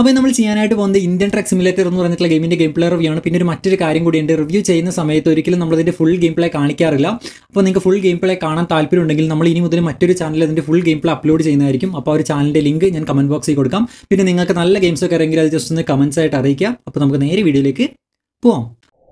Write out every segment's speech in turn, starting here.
അപ്പോൾ നമ്മൾ ചെയ്യാനായിട്ട് പോകുന്നത് ഇന്ത്യൻ ട്രക്ക് സിമുലേറ്റർ എന്ന് പറഞ്ഞിട്ടുള്ള ഗെയിമിന്റെ ഗെയിം പ്ലേ റിവ്യൂ ആണ് പിന്നെ ഒരു മറ്റൊരു കാര്യം കൂടിയുണ്ട് റിവ്യൂ ചെയ്യുന്ന സമയത്ത് ഒരിക്കലും നമ്മളതിന്റെ ഫുൾ ഗെയിം പ്ലേ കാണിക്കാറില്ല അപ്പോൾ നിങ്ങൾക്ക് ഫുൾ ഗെയിം പ്ലേ കാണാൻ താല്പര്യം ഉണ്ടെങ്കിൽ നമ്മൾ ഇനി മുതൽ മറ്റൊരു ചാനലിൽ അതിന്റെ ഫുൾ ഗെയിം പ്ലേ അപ്ലോഡ് ചെയ്യുന്നതായിരിക്കും അപ്പോൾ ആ ഒരു ചാനലിന്റെ ലിങ്ക് ഞാൻ കമന്റ് ബോക്സിൽ കൊടുക്കാം പിന്നെ നിങ്ങൾക്ക് നല്ല ഗെയിംസ് ഒക്കെ അറിയെങ്കിൽ അത് ജസ്റ്റ് ഒന്ന് കമന്റ്സ് ആയിട്ട് അറിയിക്കുക അപ്പോൾ നമുക്ക് നേരെ വീഡിയോയിലേക്ക് പോവാം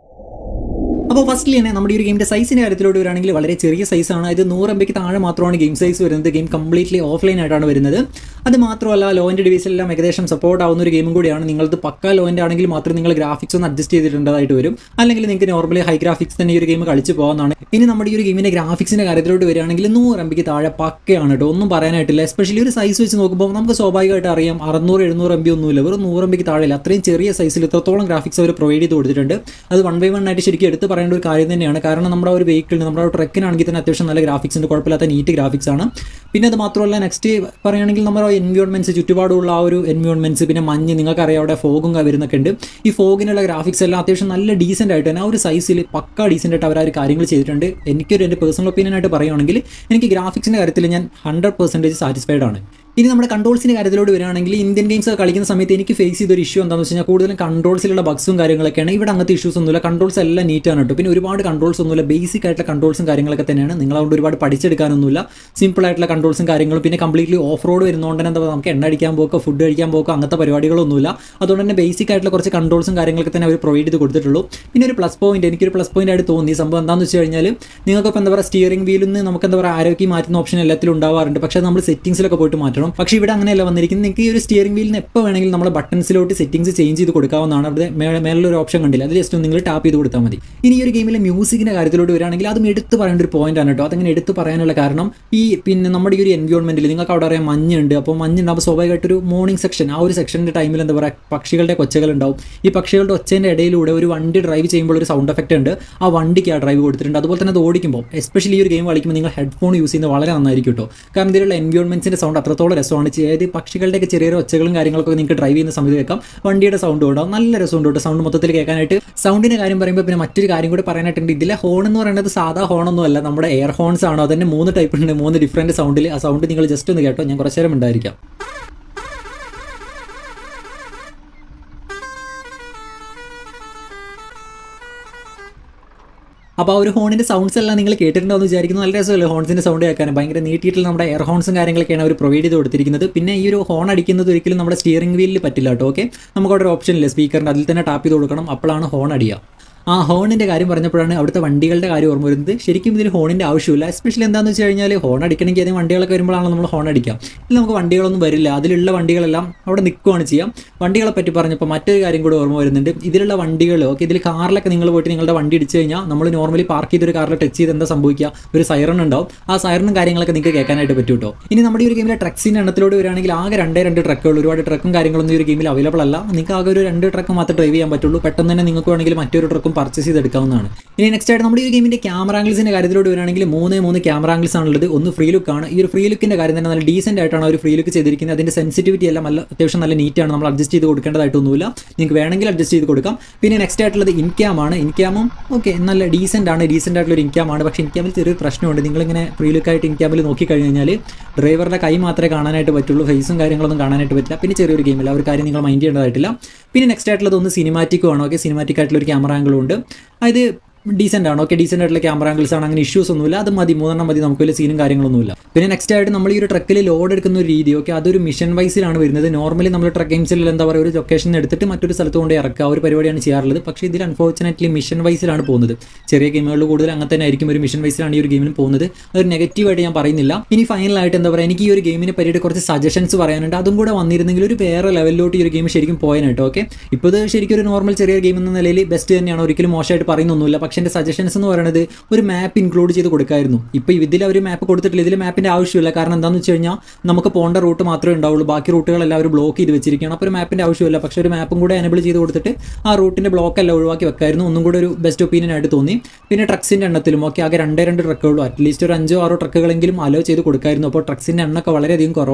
അപ്പോൾ ഫസ്റ്റ്ലി തന്നെ നമ്മുടെ ഈ ഒരു ഗെയിമിന്റെ സൈസിന്റെ കാര്യത്തിലോട്ട് വരികയാണെങ്കിൽ വളരെ ചെറിയ സൈസാണ് ഇത് നൂറ് എംബിക്ക് താഴെ മാത്രമാണ് ഗെയിം സൈസ് വരുന്നത് ഗെയിം കംപ്ലീറ്റ്ലി ഓഫ്ലൈൻ ആയിട്ടാണ് വരുന്നത് അത് മാത്രമല്ല ലോൻ്റെ ഡിവൈസിലെല്ലാം ഏകദേശം സപ്പോർട്ട് ആവുന്ന ഒരു ഗെയിമും കൂടിയാണ് നിങ്ങളത് പക്ക ലോൻ്റെ ആണെങ്കിൽ മാത്രം നിങ്ങൾ ഗ്രാഫിക്സ് ഒന്ന് അഡ്ജസ്റ്റ് ചെയ്തിട്ടുണ്ടതായിട്ട് വരും അല്ലെങ്കിൽ നിങ്ങൾക്ക് നോർമലി ഹൈ ഗ്രാഫിക്സ് തന്നെ ഈ ഒരു ഗെയിം കളിച്ച് പോകാവുന്നതാണ് ഇനി നമ്മുടെ ഈ ഒരു ഗെയിമിന്റെ ഗ്രാഫിക്സിന്റെ കാര്യത്തിലോട്ട് വരികയാണെങ്കിൽ നൂറ് എംബിക്ക് താഴെ പക്കയാണ് കേട്ടോ ഒന്നും പറയാനായിട്ടില്ല എസ്പെഷ്യലി ഒരു സൈസ് വെച്ച് നോക്കുമ്പോൾ നമുക്ക് സ്വാഭാവികമായിട്ട് അറിയാം അറുന്നൂറ് എഴുന്നൂറ് എം ബി ഒന്നുമില്ല വെറും നൂറ് എം ബിക്ക് താഴെയില്ല അത്രയും ചെറിയ സൈസിൽ ഇത്രത്തോളം ഗ്രാഫിക്സ് അവർ പ്രൊവൈഡ് ചെയ്ത് കൊടുത്തിട്ടുണ്ട് അത് വൺ ബൈ വൺ ആയിട്ട് ശരിക്കും എടുത്ത് പറയേണ്ട ഒരു കാര്യം തന്നെയാണ് കാരണം നമ്മുടെ ഒരു വെഹിക്കിളിന് നമ്മുടെ ഒരു ട്രക്കിനാണെങ്കിൽ തന്നെ അത്യാവശ്യം നല്ല ഗ്രാഫിക്സിൻ്റെ കുഴപ്പമില്ലാത്ത നീറ്റ് ഗ്രാഫിക്സ് ആണ് പിന്നെ അത് മാത്രമല്ല നെക്സ്റ്റ് പറയുകയാണെങ്കിൽ നമ്മുടെ എൻവയോൺമെൻറ്റ്സ് ചുറ്റുപാടുള്ള ആ ഒരു എൻവയോൺമെൻറ്റ്സ് പിന്നെ മഞ്ഞ് നിങ്ങൾക്കറിയാം അവിടെ ഫോഗും വരുന്നൊക്കെ ഉണ്ട് ഈ ഫോഗിനുള്ള ഗ്രാഫിക്സ് എല്ലാം അത്യാവശ്യം നല്ല ഡീസൻ്റ് ആയിട്ട് തന്നെ ആ ഒരു സൈസിൽ പക്ക ഡീസൻ്റ് ആയിട്ട് അവർ ആ ഒരു കാര്യങ്ങൾ ചെയ്തിട്ടുണ്ട് എനിക്കൊരു എൻ്റെ പേഴ്സണൽ ഒപ്പീനിയൻ ആയിട്ട് പറയുകയാണെങ്കിൽ എനിക്ക് ഗ്രാഫിക്സിൻ്റെ കാര്യത്തിൽ ഞാൻ ഹൺഡ്രഡ് പെർസെൻറ്റേജ് സാറ്റിസ്ഫൈഡ് ആണ് ഇനി നമ്മുടെ കൺട്രോൾസിൻ്റെ കാര്യത്തിലോട്ട് വരികയാണെങ്കിൽ ഇന്ത്യൻ ഗെയിംസ് ഒക്കെ കളിക്കുന്ന സമയത്ത് എനിക്ക് ഫേസ് ചെയ്തൊരു ഇഷ്യൂ എന്താണെന്ന് വെച്ച് കഴിഞ്ഞാൽ കൂടുതലും കൺട്രോൾസിലുള്ള ബഗ്സും കാര്യങ്ങളൊക്കെയാണ് ഇവിടെ അങ്ങനത്തെ ഇഷ്യൂസ് ഒന്നുമില്ല കൺട്രോൾസ് എല്ലാം നീറ്റാണ് കേട്ടോ പിന്നെ ഒരുപാട് കൺട്രോൾസ് ഒന്നുമില്ല ബേസിക് ആയിട്ടുള്ള കൺട്രോൾസും കാര്യങ്ങളൊക്കെ തന്നെയാണ് നിങ്ങൾ അതുകൊണ്ട് ഒരുപാട് പഠിച്ചെടുക്കാനൊന്നുമില്ല സിമ്പിൾ ആയിട്ടുള്ള കൺട്രോൾസും കാര്യങ്ങളും പിന്നെ കംപ്ലീറ്റ്ലി ഓഫ് റോഡ് വരുന്നതുകൊണ്ട് തന്നെ എന്താ പറയുക നമുക്ക് എണ്ണ അടിക്കാൻ പോക്കോ ഫുഡ് കഴിക്കാൻ പോക്കോ അങ്ങനത്തെ പരിപാടികളൊന്നുമില്ല അതുകൊണ്ട് തന്നെ ബേസിക് ആയിട്ടുള്ള കുറച്ച് കൺട്രോൾസും കാര്യങ്ങളൊക്കെ തന്നെ അവർ പ്രൊവൈഡ് ചെയ്ത് കൊടുത്തിട്ടുള്ളൂ പിന്നെ ഒരു പ്ലസ് പോയിന്റ് എനിക്കൊരു പ്ലസ് പോയിന്റ് ആയിട്ട് തോന്നി സംഭവം എന്താണെന്ന് വെച്ച് കഴിഞ്ഞാൽ നിങ്ങൾക്കിപ്പോൾ എന്താ പറയുക സ്റ്റിയറിംഗ് വീലിൽ നിന്ന് നമുക്ക് എന്താ പറയുക ആരോഗ്യം മാറ്റുന്ന ഓപ്ഷൻ എല്ലാത്തിലും ഉണ്ടാവാറുണ്ട് പക്ഷേ നമ്മൾ സെറ്റിംഗ്സിലൊക്കെ പോയിട്ട് മാറ്റണം പക്ഷേ ഇവിടെ അങ്ങനെയല്ല വന്നിരിക്കുന്നത് നിങ്ങൾക്ക് ഈ ഒരു സ്റ്റിയറിംഗ് വീലിന് എപ്പോൾ വേണമെങ്കിലും നമ്മൾ ബട്ടൺസിലോട്ട് സെറ്റിംഗ്സ് ചേഞ്ച് ചെയ്ത് കൊടുക്കാവുന്നതാണ് അവിടെ മേലെ ഒരു ഓപ്ഷൻ കണ്ടില്ല അത് ജസ്റ്റ് ഒന്ന് നിങ്ങൾ ടാപ്പ് ചെയ്ത് കൊടുത്താൽ മതി ഇനി ഈ ഒരു ഗെയിമിലെ മ്യൂസിക്കിൻ്റെ കാര്യത്തിലോട്ട് വരികയാണെങ്കിൽ അതും എടുത്ത് പറയേണ്ട ഒരു പോയിന്റ് ആണ് കേട്ടോ അതങ്ങനെ എടുത്ത് പറയാനുള്ള കാരണം ഈ പിന്നെ നമ്മുടെ ഈ ഒരു എൻവയോൺമെന്റിൽ നിങ്ങൾക്ക് അവിടെ അറിയാം മഞ്ഞുണ്ട് അപ്പോൾ മഞ്ഞുണ്ടാകുമ്പോൾ സ്വാഭാവികമായിട്ട് ഒരു മോർണിംഗ് സെക്ഷൻ ആ ഒരു സെക്ഷൻ്റെ ടൈമിൽ എന്താ പറയുക പക്ഷികളുടെ കൊച്ചകൾ ഉണ്ടാവും ഈ പക്ഷികളുടെ ഒച്ചേൻ്റെ ഇടയിലൂടെ ഒരു വണ്ടി ഡ്രൈവ് ചെയ്യുമ്പോൾ ഒരു സൗണ്ട് എഫക്റ്റ് ഉണ്ട് ആ വണ്ടിക്ക് ആ ഡ്രൈവ് കൊടുത്തിട്ടുണ്ട് അതുപോലെ തന്നെ അത് ഓടിക്കുമ്പോൾ എസ്പെഷ്യലി ഈ ഒരു ഗെയിം കളിക്കുമ്പോൾ നിങ്ങൾ ഹെഡ്ഫോൺ യൂസ് ചെയ്യുന്നത് വളരെ നന്നായിരിക്കും കേട്ടോ കാരണം ഇതിലുള്ള എൻവയോൺമെന്റ്സിൻ്റെ സൗണ്ട് അത്രത്തോളം രസമാണ് അതായത് പക്ഷികളുടെയൊക്കെ ചെറിയ ഒച്ചകളും കാര്യങ്ങളൊക്കെ നിങ്ങൾക്ക് ഡ്രൈവ് ചെയ്യുന്ന സമയത്ത് കേൾക്കാം വണ്ടിയുടെ സൗണ്ട് ഉണ്ടാവും നല്ല രസമുണ്ട് കേട്ടോ സൗണ്ട് മൊത്തത്തിൽ കേൾക്കാനായിട്ട് സൗണ്ടിൻ്റെ കാര്യം പറയുമ്പോൾ പിന്നെ മറ്റൊരു കാര്യം കൂടി പറയാനായിട്ടുണ്ട് ഇതിലെ ഹോൺ എന്ന് പറയുന്നത് സാധാ ഹോണൊന്നും അല്ല നമ്മുടെ എയർ ഹോൺസ് ആണോ അതിൻ്റെ മൂന്ന് ടൈപ്പ് ഉണ്ട് മൂന്ന് ഡിഫറൻറ്റ് സൗണ്ടിൽ ആ സൗണ്ട് നിങ്ങൾ ജസ്റ്റ് ഒന്ന് കേട്ടോ ഞാൻ കുറച്ച് നേരം ഉണ്ടായിരിക്കാം അപ്പോൾ ആ ഒരു ഹോണിൻ്റെ സൗണ്ട്സ് എല്ലാം നിങ്ങൾ കേട്ടിട്ടുണ്ടോ എന്ന് വിചാരിക്കുന്നു നല്ല രസമല്ലേ ഹോൺസിൻ്റെ സൗണ്ട് കേൾക്കാൻ ഭയങ്കര നീട്ടിയിട്ടുള്ള നമ്മുടെ എയർ ഹോൺസും കാര്യങ്ങളൊക്കെയാണ് അവർ പ്രൊവൈഡ് ചെയ്ത് കൊടുത്തിരിക്കുന്നത് പിന്നെ ഈ ഒരു ഹോൺ അടിക്കുന്നത് ഒരിക്കലും നമ്മുടെ സ്റ്റിയറിംഗ് വീലിൽ പറ്റില്ല കേട്ടോ ഓക്കെ നമുക്ക് അവിടെ ഒരു ഓപ്ഷൻ ഇല്ല സ്പീക്കറിൻ്റെ അതിൽ തന്നെ ടാപ്പ് ചെയ്ത് കൊടുക്കണം അപ്പോഴാണ് ഹോൺ അടിയുക ആ ഹോണിൻ്റെ കാര്യം പറഞ്ഞപ്പോഴാണ് അവിടുത്തെ വണ്ടികളുടെ കാര്യം ഓർമ്മ വരുന്നത് ശരിക്കും ഇതിൽ ഹോണിൻ്റെ ആവശ്യമില്ല എസ്പെഷ്യലി എന്താണെന്ന് വെച്ച് കഴിഞ്ഞാൽ ഹോൺ അടിക്കണമെങ്കിൽ ആദ്യം വണ്ടികളൊക്കെ വരുമ്പോഴാണ് നമ്മൾ ഹോൺ അടിക്കാം ഇതിൽ നമുക്ക് വണ്ടികളൊന്നും വരില്ല അതിലുള്ള വണ്ടികളെല്ലാം അവിടെ നിൽക്കുകയാണ് ചെയ്യാം വണ്ടികളെ പറ്റി പറഞ്ഞപ്പോൾ മറ്റൊരു കാര്യം കൂടി ഓർമ്മ വരുന്നുണ്ട് ഇതിലുള്ള വണ്ടികൾ ഓക്കെ ഇതിൽ കാറിലൊക്കെ നിങ്ങൾ പോയിട്ട് നിങ്ങളുടെ വണ്ടി ഇടിച്ചു കഴിഞ്ഞാൽ നമ്മൾ നോർമലി പാർക്ക് ചെയ്തൊരു കാറിൽ ടച്ച് ചെയ്ത് എന്താ സംഭവിക്കുക ഒരു സൈറൺ ഉണ്ടാവും ആ സൈറണും കാര്യങ്ങളൊക്കെ നിങ്ങൾക്ക് കേൾക്കാനായിട്ട് പറ്റും കേട്ടോ ഇനി നമ്മുടെ ഈ ഒരു ഗെയിമിലെ ട്രക്സിൻ്റെ എണ്ണത്തിലോട് വരികയാണെങ്കിൽ ആകെ രണ്ടേ രണ്ട് ട്രക്കുകൾ ഒരുപാട് ട്രക്കും കാര്യങ്ങളൊന്നും ഈ ഒരു ഗെയിമിൽ അവൈലബിൾ അല്ല നിങ്ങൾക്ക് ആകെ ഒരു രണ്ട് ട്രക്ക് മാത്രമേ ഡ്രൈവ് ചെയ്യാൻ പറ്റുള്ളൂ പെട്ടെന്ന് തന്നെ നിങ്ങൾക്ക് വേണമെങ്കിൽ മറ്റൊരു ട്രക്കും പർച്ചേസ് ചെയ്തെടുക്കാവുന്നതാണ് ഇനി നെക്സ്റ്റ് ആയിട്ട് നമ്മുടെ ഈ ഗെയിമിന്റെ ക്യാമറ ആംഗിൾസിന്റെ കാര്യത്തിലോട്ട് വരികയാണെങ്കിൽ മൂന്ന് മൂന്ന് ക്യാമറ ആംഗിൾസ് ആണുള്ളത് ഒന്ന് ഫ്രീ ലുക്ക് ആണ് ഈ ഒരു ഫ്രീ ലുക്കിന്റെ കാര്യം തന്നെ നല്ല ഡീസെന്റ് ആയിട്ടാണ് ഒരു ഫ്രീ ലുക്ക് ചെയ്തിരിക്കുന്നത് അതിന്റെ സെൻസിറ്റിവിറ്റി എല്ലാം നല്ല അത്യാവശ്യം നല്ല നീറ്റാണ് നമ്മൾ അഡ്ജസ്റ്റ് ചെയ്ത് കൊടുക്കേണ്ടതായിട്ടൊന്നുമില്ല നിങ്ങൾക്ക് വേണമെങ്കിൽ അഡ്ജസ്റ്റ് ചെയ്ത് കൊടുക്കാം പിന്നെ നെക്സ്റ്റ് ആയിട്ടുള്ളത് ഇൻക്യാം ആണ് ഇൻക്യാമും ഓക്കെ നല്ല ഡീസെന്റ് ആണ് ഡീസെന്റ് ആയിട്ടുള്ള ഒരു ഇൻക്യാം ആണ് പക്ഷേ ഇൻക്യാമിൽ ചെറിയൊരു പ്രശ്നമുണ്ട് നിങ്ങളിങ്ങനെ ഫ്രീ ലുക്ക് ആയിട്ട് ഇൻക്യാമിൽ നോക്കി കഴിഞ്ഞാൽ ഡ്രൈവറുടെ കൈ മാത്രമേ കാണാനായിട്ട് പറ്റുള്ളൂ ഫേസും കാര്യങ്ങളൊന്നും കാണാനായിട്ട് പറ്റില്ല പിന്നെ ചെറിയൊരു ഗെയിമില്ല ആ ഒരു കാര്യം നിങ്ങൾ മൈൻഡ് ചെയ്യേണ്ടതായിട്ടില്ല പിന്നെ നെക്സ്റ്റ് ആയിട്ടുള്ളത് ഒന്ന് സിനിമാറ്റിക്കും ആണ് ഓക്കെ സിനിമാറ്റിക് ആയിട്ടുള്ള ഒരു ക്യാമറ ആംഗിളും ഉണ്ട് അതായത് ഡീസെൻ്റ് ആണ് ഓക്കെ ഡീസെൻ്റ് ആയിട്ടുള്ള ക്യാമറ ആംഗിൾസ് ആണ് അങ്ങനെ ഇഷ്യൂസ് ഒന്നുമില്ല അത് മതി മൂന്നെണ്ണം മതി നമുക്ക് വലിയ സീനും കാര്യങ്ങളൊന്നുമില്ല പിന്നെ നെക്സ്റ്റ് ആയിട്ട് നമ്മൾ ഈ ഒരു ട്രക്കിൽ ലോഡ് എടുക്കുന്ന ഒരു രീതി ഓക്കെ അതൊരു മിഷൻ വൈസിലാണ് വരുന്നത് നോർമലി നമ്മൾ ട്രക്ക് ഗെയിംസിൽ എന്താ പറയുക ഒരു ലൊക്കേഷൻ എടുത്തിട്ട് മറ്റൊരു സ്ഥലത്ത് കൊണ്ട് ഇറക്കുക ഒരു പരിപാടിയാണ് ചെയ്യാറുള്ളത് പക്ഷേ ഇതിൽ അൺഫോർച്ചുനേറ്റ്ലി മിഷൻ വൈസിലാണ് പോകുന്നത് ചെറിയ ഗെയിമുകളിൽ കൂടുതൽ അങ്ങനെ തന്നെ ആയിരിക്കും ഒരു മിഷൻ വൈസിലാണ് ഈ ഒരു ഗെയിമിന് പോകുന്നത് അതൊരു നെഗറ്റീവായിട്ട് ഞാൻ പറയുന്നില്ല ഇനി ഫൈനലായിട്ട് എന്താ പറയുക എനിക്ക് ഈ ഒരു ഗെയിമിനെ പറ്റിയിട്ട് കുറച്ച് സജഷൻസ് പറയാനുണ്ട് അതും കൂടെ വന്നിരുന്നെങ്കിൽ ഒരു വേറെ ലെവലിലോട്ട് ഈ ഒരു ഗെയിം ശരിക്കും പോയനായിട്ട് ഓക്കെ ഇപ്പോൾ ഇത് ശരിക്കും ഒരു നോർമൽ ചെറിയ ഗെയിം എന്ന നിലയിൽ ബെസ്റ്റ് തന്നെയാണ് ഒരിക്കലും മോശമായിട്ട് പറയുന്നൊന്നുമില്ല പക്ഷേ എൻ്റെ സജഷൻസ് എന്ന് പറയുന്നത് ഒരു മാപ്പ് ഇൻക്ലൂഡ് ചെയ്ത് കൊടുക്കായിരുന്നു ഇപ്പോൾ ഇതിൽ അവർ മാപ്പ് കൊടുത്തിട്ടില്ല ഇതിൽ മാപ്പിൻ്റെ ആവശ്യമില്ല കാരണം എന്താണെന്ന് വെച്ച് കഴിഞ്ഞാൽ നമുക്ക് പോകേണ്ട റൂട്ട് മാത്രമേ ഉണ്ടാവുള്ളൂ ബാക്കി റൂട്ടുകളെല്ലാം അവർ ബ്ലോക്ക് ചെയ്ത് വെച്ചിരിക്കുകയാണ് അപ്പോൾ ഒരു മാപ്പിൻ്റെ ആവശ്യമില്ല പക്ഷേ ഒരു മാപ്പും കൂടെ എനബിൾ ചെയ്ത് കൊടുത്തിട്ട് ആ റൂട്ടിൻ്റെ ബ്ലോക്ക് എല്ലാം ഒഴിവാക്കി വെക്കായിരുന്നു ഒന്നും കൂടെ ഒരു ബെസ്റ്റ് ഒപ്പീനിയൻ ആയിട്ട് തോന്നി പിന്നെ ട്രക്സിൻ്റെ എണ്ണത്തിലും ഒക്കെ ആകെ രണ്ടേ രണ്ട് ട്രക്കുള്ളൂ അറ്റ്ലീസ്റ്റ് ഒരു അഞ്ചോ ആറോ ട്രക്കുകളെങ്കിലും അലോ ചെയ്ത് കൊടുക്കായിരുന്നു അപ്പോൾ ട്രക്സിൻ്റെ എണ്ണമൊക്കെ വളരെയധികം കുറവാണ്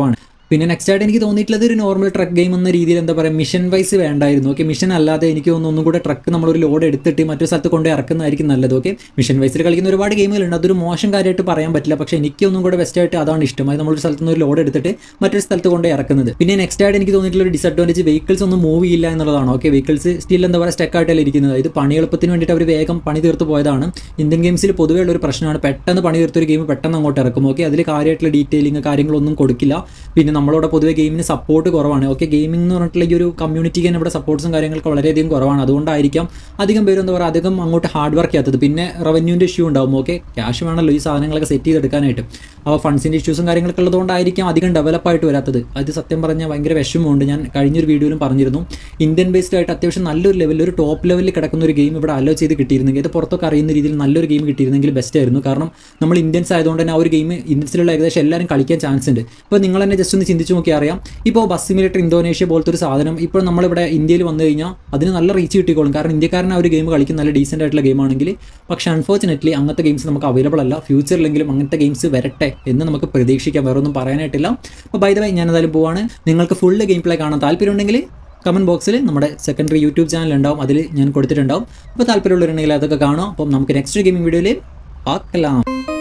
പിന്നെ നെക്സ്റ്റ് ആയിട്ട് എനിക്ക് തോന്നിയിട്ടുള്ളത് ഒരു നോർമൽ ട്രക്ക് ഗെയിം എന്ന രീതിയിൽ എന്താ പറയുക മിഷൻ വൈസ് വേണ്ടായിരുന്നു ഓക്കെ മിഷൻ അല്ലാതെ എനിക്ക് തോന്നുന്നു ഒന്നും കൂടെ ട്രക്ക് നമ്മളൊരു ലോഡ് എടുത്തിട്ട് മറ്റൊരു സ്ഥലത്ത് കൊണ്ട് ഇറക്കുന്നതായിരിക്കും നല്ലത് ഓക്കെ മിഷൻ വൈസിൽ കളിക്കുന്ന ഒരുപാട് ഗെയിമുകളുണ്ട് അതൊരു മോശം കാര്യമായിട്ട് പറയാൻ പറ്റില്ല പക്ഷേ എനിക്ക് ഒന്നും കൂടെ ബെസ്റ്റ് ആയിട്ട് അതാണ് ഇഷ്ടം അത് നമ്മളൊരു സ്ഥലത്ത് നിന്ന് ഒരു ലോഡ് എടുത്തിട്ട് മറ്റൊരു സ്ഥലത്ത് കൊണ്ട് ഇറക്കുന്നത് പിന്നെ നെക്സ്റ്റ് ആയിട്ട് എനിക്ക് തോന്നിയിട്ടുള്ള ഒരു ഡിസഡ്വാൻറ്റേജ് വെഹിക്കിൾസ് ഒന്നും മൂവ് ചെയ്യില്ല എന്നുള്ളതാണ് ഓക്കെ വെഹിക്കിൾസ് സ്റ്റിൽ എന്താ പറയുക സ്റ്റക്ക് ആയിട്ടല്ല ഇരിക്കുന്നത് ഇത് പണി എളുപ്പത്തിന് വേണ്ടിയിട്ട് അവർ വേഗം പണി തീർത്ത് പോയതാണ് ഇന്ത്യൻ ഗെയിംസിൽ പൊതുവേ ഉള്ള ഒരു പ്രശ്നമാണ് പെട്ടെന്ന് പണി തീർത്തൊരു ഗെയിം പെട്ടെന്ന് അങ്ങോട്ട് ഇറക്കും ഓക്കെ അതിൽ കാര്യമായിട്ടുള്ള ഡീറ്റെയിലിംഗ് കാര്യങ്ങളൊന്നും കൊടുക്കില്ല പിന്നെ നമ്മളോട് പൊതുവെ ഗെയിമിന് സപ്പോർട്ട് കുറവാണ് ഓക്കെ ഗെയിമിംഗ് എന്ന് പറഞ്ഞിട്ടുള്ള ഈ ഒരു കമ്മ്യൂണിറ്റിക്ക് തന്നെ ഇവിടെ സപ്പോർട്ട്സും കാര്യങ്ങളൊക്കെ വളരെയധികം കുറവാണ് അതുകൊണ്ടായിരിക്കാം അധികം പേര് എന്താ പറയുക അധികം അങ്ങോട്ട് ഹാർഡ് വർക്ക് ചെയ്യാത്തത് പിന്നെ റവന്യൂൻ്റെ ഇഷ്യൂ ഉണ്ടാവും ഓക്കെ ക്യാഷ് വേണമല്ലോ ഈ സാധനങ്ങളൊക്കെ സെറ്റ് ചെയ്തെടുക്കാനായിട്ട് അപ്പോൾ ഫണ്ട്സിൻ്റെ ഇഷ്യൂസും കാര്യങ്ങളൊക്കെ ഉള്ളതുകൊണ്ടായിരിക്കാം അധികം ഡെവലപ്പായിട്ട് വരാത്തത് അത് സത്യം പറഞ്ഞാൽ ഭയങ്കര വിഷമമുണ്ട് ഞാൻ കഴിഞ്ഞൊരു വീഡിയോയിലും പറഞ്ഞിരുന്നു ഇന്ത്യൻ ബേസ്ഡ് ആയിട്ട് അത്യാവശ്യം നല്ലൊരു ലെവലിൽ ഒരു ടോപ്പ് ലെവലിൽ കിടക്കുന്ന ഒരു ഗെയിം ഇവിടെ അലോ ചെയ്ത് കിട്ടിയിരുന്നെങ്കിൽ ഇത് പുറത്തൊക്കെ അറിയുന്ന രീതിയിൽ നല്ലൊരു ഗെയിം കിട്ടിയിരുന്നെങ്കിൽ ബെസ്റ്റ് ആയിരുന്നു കാരണം നമ്മൾ ഇന്ത്യൻസ് ആയതുകൊണ്ട് തന്നെ ആ ഒരു ഗെയിം ഇന്ത്യൻസിലുള്ള ഏകദേശം എല്ലാവരും കളിക്കാൻ ചാൻസ് ഉണ്ട് ഇപ്പോൾ നിങ്ങൾ തന്നെ ജസ്റ്റ് ഒന്ന് ചിന്തിച്ച് നോക്കി അറിയാം ഇപ്പോൾ ബസ് സിമുലേറ്റർ ഇന്തോനേഷ്യ പോലത്തെ ഒരു സാധനം ഇപ്പോൾ നമ്മളിവിടെ ഇന്ത്യയിൽ വന്നു കഴിഞ്ഞാൽ അതിന് നല്ല റീച്ച് കിട്ടിക്കോളും കാരണം ഇന്ത്യക്കാരൻ ആ ഒരു ഗെയിം കളിക്കും നല്ല ഡീസൻ്റ് ആയിട്ടുള്ള ഗെയിം ആണെങ്കിൽ പക്ഷേ അൺഫോർച്ചുനേറ്റ്ലി അങ്ങനത്തെ ഗെയിംസ് നമുക്ക് അവൈലബിൾ അല്ല ഫ്യൂച്ചറിലെങ്കിലും അങ്ങനത്തെ ഗെയിംസ് വരട്ടെ എന്ന് നമുക്ക് പ്രതീക്ഷിക്കാം വേറെ ഒന്നും പറയാനായിട്ടില്ല അപ്പോൾ ബൈ ദ വൈ ഞാൻ എന്തായാലും പോവാണ് നിങ്ങൾക്ക് ഫുള്ള് ഗെയിം പ്ലേ കാണാൻ താല്പര്യമുണ്ടെങ്കിൽ കമൻറ്റ് ബോക്സിൽ നമ്മുടെ സെക്കൻഡറി യൂട്യൂബ് ചാനൽ ഉണ്ടാവും അതിൽ ഞാൻ കൊടുത്തിട്ടുണ്ടാവും അപ്പോൾ താല്പര്യമുള്ളവരുണ്ടെങ്കിൽ അതൊക്കെ കാണാം അപ്പം നമുക്ക് നെക്സ്റ്റ് ഗെയിമിംഗ് വീഡിയോയിൽ പാക്കലാം